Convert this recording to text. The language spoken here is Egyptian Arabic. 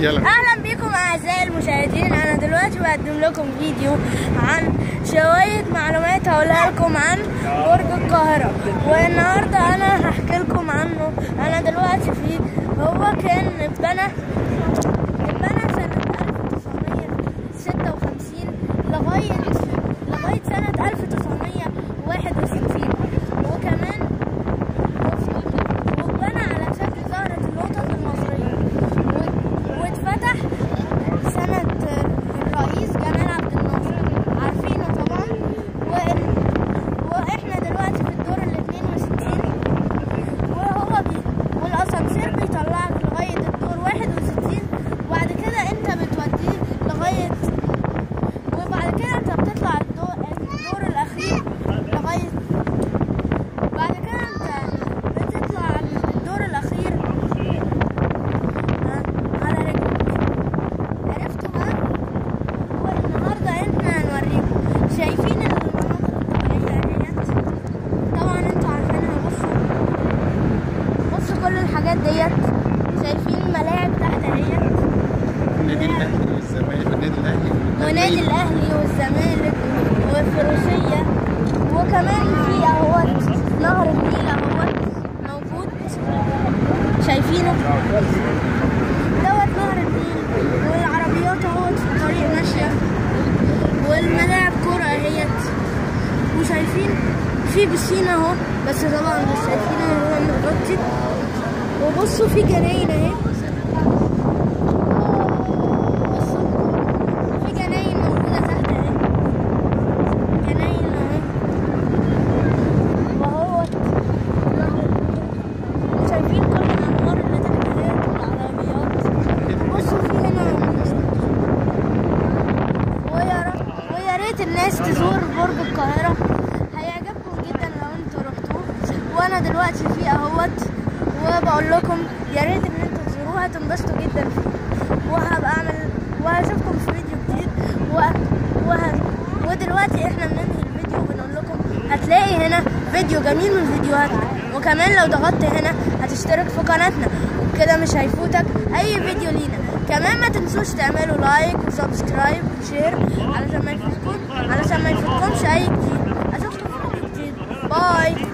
يلا اهلا بكم اعزائي المشاهدين انا دلوقتي بقدم لكم فيديو عن شوية معلومات هقولها لكم عن برج القاهرة والنهاردة انا هحكي لكم عنه انا دلوقتي فيه هو كان اتبنى اتبنى سنة 1956 لغاية لغاية سنة 1961 وكمان واتبنى على شكل زهرة اللوتس المصرية و- واتفتح سنة الرئيس جمال عبد الناصر عارفينه طبعا وإن- واحنا دلوقتي في الدور ال 62 وهو بي والاسانسير بيطلعك لغاية الدور 61 وبعد كده انت بتوديه لغاية وبعد كده انت بتطلع الدور, الدور الاخير لغاية بعد كده انت بتطلع الدور الاخير ها، على رجلك عرفتوا بقى والنهارده احنا هنوريكم شايفين المناظر الطبيعيه ديت طبعا انتوا عارفينها بصوا بصوا كل الحاجات ديت شايفين الملاعب تحت اهيت النادي الاهلي والزمالك والنادي الاهلي ونادي الاهلي والزمالك والفروسيه وكمان في اهوت نهر النيل اهوت موجود شايفينه دوت نهر النيل والعربيات اهوت في الطريق ماشيه والملاعب كرة اهيت وشايفين في بسين اهو بس طبعا مش شايفين هو متغطي وبصوا في جناين اهي بصوا في جناين موجودة تحت اهي جناين اهي وهو شايفين كل الانوار اللي تحت ديت والعربيات بصوا في هنا ويا ر- ويا ريت الناس تزور برج القاهرة هيعجبكم جدا لو انتوا رحتوه وانا دلوقتي فيه اهوت وبقول لكم يا ريت ان انتوا تزوروه هتنبسطوا جدا فيه وهبقى اعمل وهشوفكم في فيديو جديد و... وه... ودلوقتي احنا بننهي الفيديو وبنقول لكم هتلاقي هنا فيديو جميل من فيديوهاتنا وكمان لو ضغطت هنا هتشترك في قناتنا وبكده مش هيفوتك اي فيديو لينا كمان ما تنسوش تعملوا لايك وسبسكرايب وشير علشان ما يفوتكم علشان ما يفوتكمش اي جديد اشوفكم في فيديو جديد باي